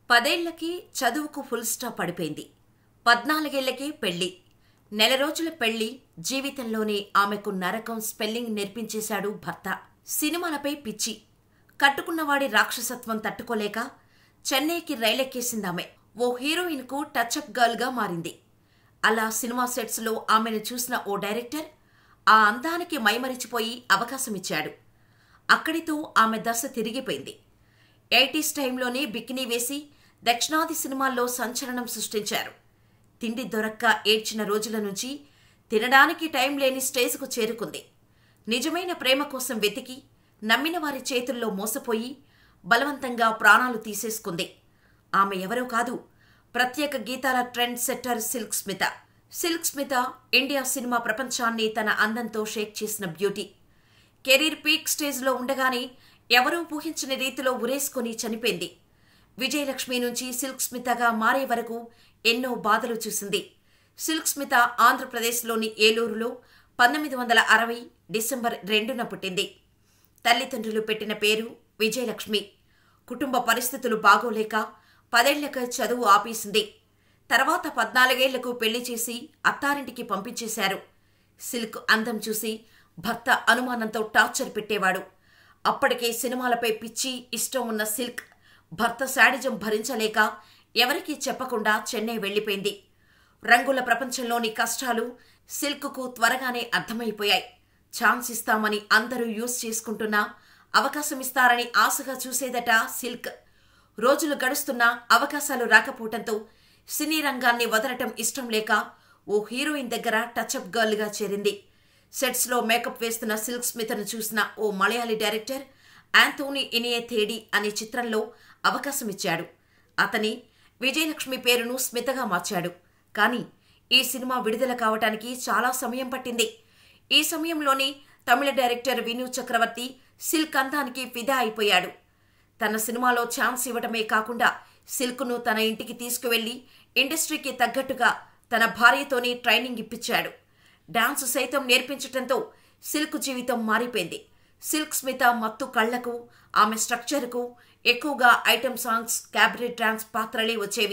పదేళ్లకి చదువుకు full stop పడిపోయింది పద్నాలుగేళ్లకే పెళ్లి నెల రోజుల పెళ్లి జీవితంలోనే ఆమెకు నరకం స్పెల్లింగ్ నేర్పించేశాడు భర్త సినిమాలపై పిచ్చి కట్టుకున్నవాడి రాక్షసత్వం తట్టుకోలేక చెన్నైకి రైలెక్కేసిందామె ఓ హీరోయిన్కు టచ్అప్ గర్ల్గా మారింది అలా సినిమా సెట్స్లో ఆమెను చూసిన ఓ డైరెక్టర్ ఆ అందానికి మైమరిచిపోయి అవకాశమిచ్చాడు అక్కడితో ఆమె దశ తిరిగిపోయింది ఎయిటీస్ టైంలోనే బికినీ వేసి దక్షిణాది సినిమాల్లో సంచలనం సృష్టించారు తిండి దొరక్క ఏడ్చిన రోజుల నుంచి తినడానికి టైం లేని స్టేజ్కు చేరుకుంది నిజమైన ప్రేమ కోసం వెతికి నమ్మిన వారి చేతుల్లో మోసపోయి బలవంతంగా ప్రాణాలు తీసేసుకుంది ఆమె ఎవరో కాదు ప్రత్యేక గీతాల trend setter Silk Smitha Silk Smitha India cinema ప్రపంచాన్ని తన అందంతో షేక్ చేసిన బ్యూటీ కెరీర్ పీక్ స్టేజ్లో ఉండగానే ఎవరూ ఊహించని రీతిలో ఉరేసుకొని చనిపోయింది విజయలక్ష్మి నుంచి సిల్క్ స్మితగా మారే వరకు ఎన్నో బాధలు చూసింది సిల్క్ స్మిత ఆంధ్రప్రదేశ్లోని ఏలూరులో పంతొమ్మిది వందల అరవై డిసెంబర్ రెండున పుట్టింది తల్లిదండ్రులు పెట్టిన పేరు విజయలక్ష్మి కుటుంబ పరిస్థితులు బాగోలేక పదేళ్లకు చదువు ఆపేసింది తర్వాత పద్నాలుగేళ్లకు పెళ్లి చేసి అత్తారింటికి పంపించేశారు సిల్క్ అందం చూసి భర్త అనుమానంతో టార్చర్ పెట్టేవాడు అప్పటికే సినిమాలపై పిచ్చి ఇష్టం ఉన్న సిల్క్ భర్త శాడిజం భరించలేక ఎవరికీ చెప్పకుండా చెన్నై వెళ్లిపోయింది రంగుల ప్రపంచంలోని కష్టాలు సిల్క్కు త్వరగానే అర్థమైపోయాయి ఛాన్స్ ఇస్తామని అందరూ యూజ్ చేసుకుంటున్నా అవకాశమిస్తారని ఆశగా చూసేదట సిల్క్ రోజులు గడుస్తున్నా అవకాశాలు రాకపోవటంతో సినీ రంగాన్ని వదలటం ఇష్టం లేక ఓ హీరోయిన్ దగ్గర టచ్అప్ గర్ల్గా చేరింది సెట్స్లో మేకప్ వేస్తున్న సిల్క్ స్మితను చూసిన ఓ మలయాళీ డైరెక్టర్ యాంథోనీ ఇనియే తేడి అనే చిత్రంలో అవకాశమిచ్చాడు అతని విజయలక్ష్మి పేరును స్మితగా మార్చాడు కానీ ఈ సినిమా విడుదల కావటానికి చాలా సమయం పట్టింది ఈ సమయంలోనే తమిళ డైరెక్టర్ విను చక్రవర్తి సిల్క్ అందానికి ఫిదా అయిపోయాడు తన సినిమాలో ఛాన్స్ ఇవ్వటమే కాకుండా సిల్క్ను తన ఇంటికి తీసుకువెళ్లి ఇండస్ట్రీకి తగ్గట్టుగా తన భార్యతోనే ట్రైనింగ్ ఇప్పించాడు డాన్స్ సైతం నేర్పించటంతో సిల్క్ జీవితం మారిపోయింది సిల్క్ స్మిత మత్తు కళ్లకు ఆమె స్ట్రక్చర్కు ఎక్కువగా ఐటమ్ సాంగ్స్ క్యాబరెట్ డాన్స్ పాత్రలే వచ్చేవి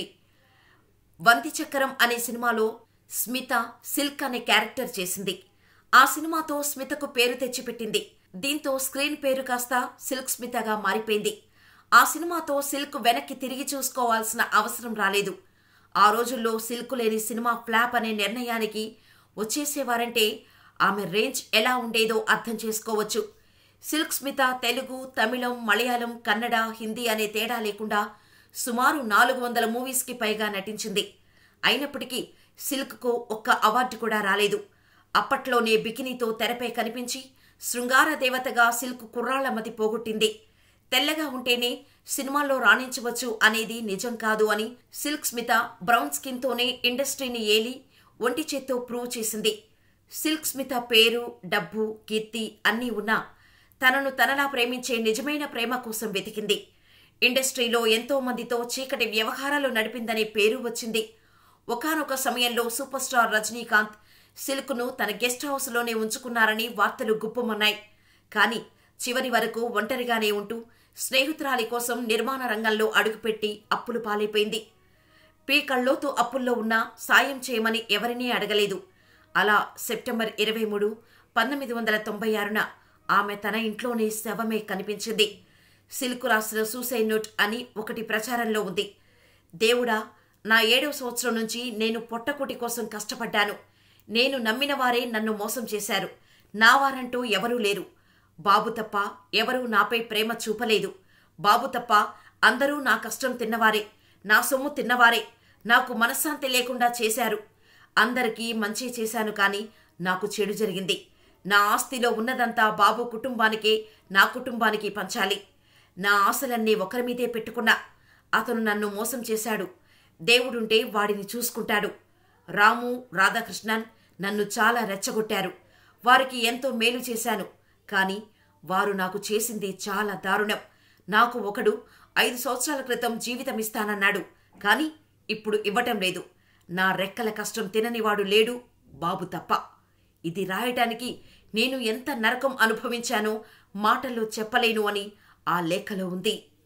వంతి చక్రం అనే సినిమాలో స్మిత సిల్క్ అనే క్యారెక్టర్ చేసింది ఆ సినిమాతో స్మితకు పేరు తెచ్చిపెట్టింది దీంతో స్క్రీన్ పేరు కాస్త సిల్క్ స్మితగా మారిపోయింది ఆ సినిమాతో సిల్క్ వెనక్కి తిరిగి చూసుకోవాల్సిన అవసరం రాలేదు ఆ రోజుల్లో సిల్క్ లేని సినిమా ఫ్లాప్ అనే నిర్ణయానికి వచ్చేసేవారంటే ఆమె రేంజ్ ఎలా ఉండేదో అర్థం చేసుకోవచ్చు సిల్క్ స్మిత తెలుగు తమిళం మలయాళం కన్నడ హిందీ అనే తేడా లేకుండా సుమారు నాలుగు వందల మూవీస్కి పైగా నటించింది అయినప్పటికీ సిల్క్కు ఒక్క అవార్డు కూడా రాలేదు అప్పట్లోనే బికినీతో తెరపై కనిపించి శృంగార దేవతగా సిల్క్ కుర్రాళ్ల మతి పోగొట్టింది తెల్లగా ఉంటేనే సినిమాల్లో రాణించవచ్చు అనేది నిజం కాదు అని సిల్క్ స్మిత బ్రౌన్ స్కిన్తోనే ఇండస్ట్రీని ఏలి ఒంటి చేత్తో ప్రూవ్ చేసింది సిల్క్ స్మిత పేరు డబ్బు కీర్తి అన్నీ ఉన్నా తనను తనలా ప్రేమించే నిజమైన ప్రేమ కోసం వెతికింది ఇండస్ట్రీలో ఎంతో మందితో చీకటి వ్యవహారాలు నడిపిందనే పేరు వచ్చింది ఒకానొక సమయంలో సూపర్ స్టార్ రజనీకాంత్ సిల్క్ను తన గెస్ట్ హౌస్లోనే ఉంచుకున్నారని వార్తలు గుప్పమన్నాయి కానీ చివరి వరకు ఒంటరిగానే ఉంటూ స్నేహితురాలి కోసం నిర్మాణ రంగంలో అడుగుపెట్టి అప్పులు పాలైపోయింది పీకళ్ళోతు అప్పుల్లో ఉన్నా సాయం చేయమని ఎవరినీ అడగలేదు అలా సెప్టెంబర్ ఇరవై మూడు పంతొమ్మిది వందల తొంభై ఆరున ఆమె తన ఇంట్లోనే శవమే కనిపించింది సిల్క్ రాసిన సూసైడ్ నోట్ అని ఒకటి ప్రచారంలో ఉంది దేవుడా నా ఏడవ సంవత్సరం నుంచి నేను పొట్టకుటి కోసం కష్టపడ్డాను నేను నమ్మిన వారే నన్ను మోసం చేశారు నా వారంటూ ఎవరూ లేరు బాబు తప్ప ఎవరూ నాపై ప్రేమ చూపలేదు బాబు తప్ప అందరూ నా కష్టం తిన్నవారే నా సొమ్ము తిన్నవారే నాకు మనశ్శాంతి లేకుండా చేశారు అందరికీ మంచి చేశాను కానీ నాకు చెడు జరిగింది నా ఆస్తిలో ఉన్నదంతా బాబు కుటుంబానికే నా కుటుంబానికి పంచాలి నా ఆశలన్నీ ఒకరి మీదే పెట్టుకున్నా అతను నన్ను మోసం చేశాడు దేవుడుంటే వాడిని చూసుకుంటాడు రాము రాధాకృష్ణన్ నన్ను చాలా రెచ్చగొట్టారు వారికి ఎంతో మేలు చేశాను కానీ వారు నాకు చేసింది చాలా దారుణం నాకు ఒకడు ఐదు సంవత్సరాల క్రితం జీవితం ఇస్తానన్నాడు కానీ ఇప్పుడు ఇవ్వటం లేదు నా రెక్కల కష్టం తిననివాడు లేడు బాబు తప్ప ఇది రాయటానికి నేను ఎంత నరకం అనుభవించానో మాటల్లో చెప్పలేను అని ఆ లేఖలో ఉంది